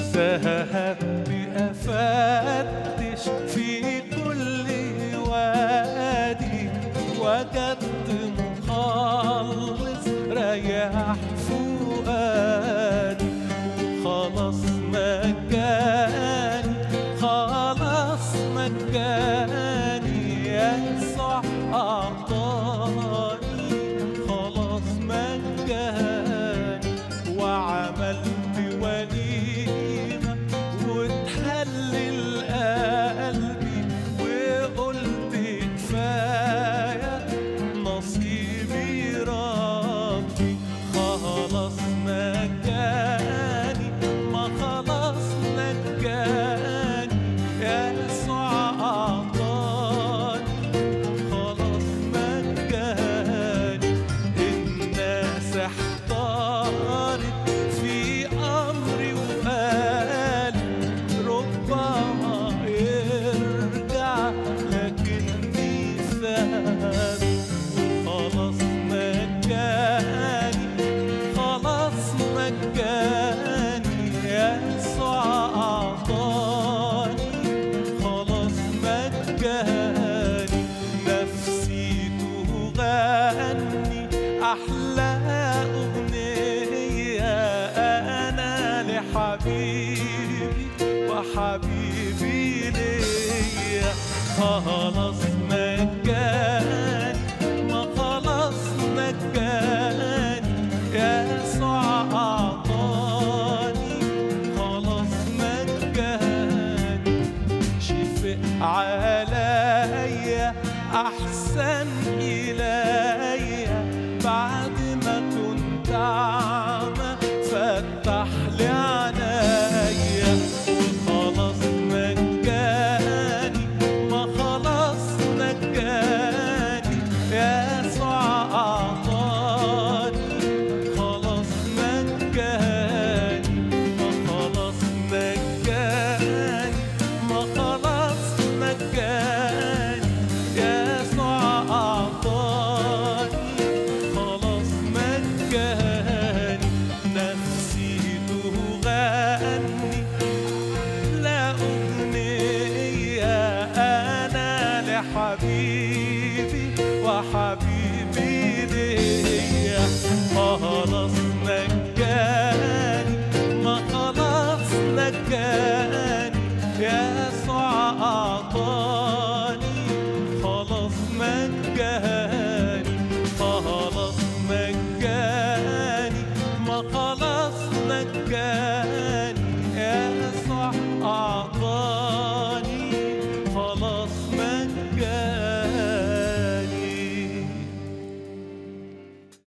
ذهبت أفتش في كل وادي وجدت مخلص ريح فؤادي خلاص مجاني خلاص مجاني يسوع أعطاني خلاص مجاني وعملت وليمة وتهلل قلبي وقلت كفاية نصيبي ربي خلاص مجاني ما خلاص مجاني يسوع أعطاني خلاص مجاني الناس احتارت في أمري وقالت ربما يرجع لكني ثابت خلاص مجاني خلاص مجاني يسوع أعطاني خلاص مجاني نفسي تغني أحلى أغنية أنا لحبيبي وحبيبي ليا خلاص مجاني ما خلاص مجاني يسوع أعطاني خلاص مجاني شفق عليا أحسن إليا بعد ما كنت أعمى فتح لي عينيا وخلاص مجاني ما خلاص مجاني يسوع أعطاني خلاص مجاني ما خلاص مجاني ما خلاص مجاني يسوع أعطاني خلاص مجاني نفسي تغني لا أغنية أنا لحبيبي وحبيبي